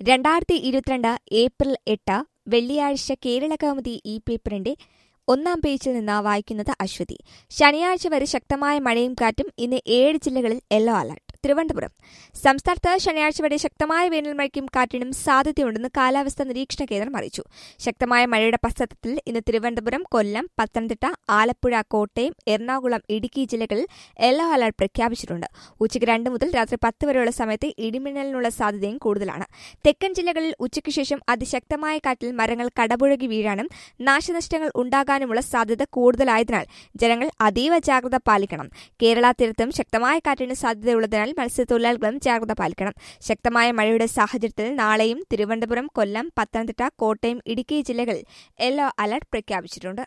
രണ്ടായിരത്തി ഇരുപത്തിരണ്ട് ഏപ്രിൽ എട്ട് വെള്ളിയാഴ്ച കേരള കൗമുദി ഈ പേപ്പറിന്റെ ഒന്നാം പേജിൽ നിന്ന് വായിക്കുന്നത് അശ്വതി ശനിയാഴ്ച വരെ ശക്തമായ മഴയും കാറ്റും ഇന്ന് ഏഴ് ജില്ലകളിൽ യെല്ലോ അലർട്ട് തിരുവനന്തപുരം സംസ്ഥാനത്ത് ശനിയാഴ്ച വരെ ശക്തമായ വേനൽമഴയ്ക്കും കാറ്റിനും സാധ്യതയുണ്ടെന്ന് കാലാവസ്ഥാ നിരീക്ഷണ കേന്ദ്രം അറിയിച്ചു ശക്തമായ മഴയുടെ പശ്ചാത്തലത്തിൽ ഇന്ന് തിരുവനന്തപുരം കൊല്ലം പത്തനംതിട്ട ആലപ്പുഴ കോട്ടയം എറണാകുളം ഇടുക്കി ജില്ലകളിൽ യെല്ലോ അലർട്ട് പ്രഖ്യാപിച്ചിട്ടുണ്ട് ഉച്ചയ്ക്ക് രണ്ട് മുതൽ രാത്രി പത്ത് വരെയുള്ള സമയത്ത് ഇടിമിന്നലിനുള്ള സാധ്യതയും കൂടുതലാണ് തെക്കൻ ജില്ലകളിൽ ഉച്ചയ്ക്ക് ശേഷം അതിശക്തമായ കാറ്റിൽ മരങ്ങൾ കടപുഴകി വീഴാനും നാശനഷ്ടങ്ങൾ ഉണ്ടാകാനുമുള്ള സാധ്യത കൂടുതലായതിനാൽ ജനങ്ങൾ അതീവ ജാഗ്രത പാലിക്കണം കേരള തീരത്തും ശക്തമായ കാറ്റിന് സാധ്യതയുള്ളതിനാൽ മത്സ്യത്തൊഴിലാളികളും ജാഗ്രത പാലിക്കണം ശക്തമായ മഴയുടെ സാഹചര്യത്തിൽ നാളെയും തിരുവനന്തപുരം കൊല്ലം പത്തനംതിട്ട കോട്ടയം ഇടുക്കി ജില്ലകളിൽ യെല്ലോ അലർട്ട് പ്രഖ്യാപിച്ചിട്ടുണ്ട്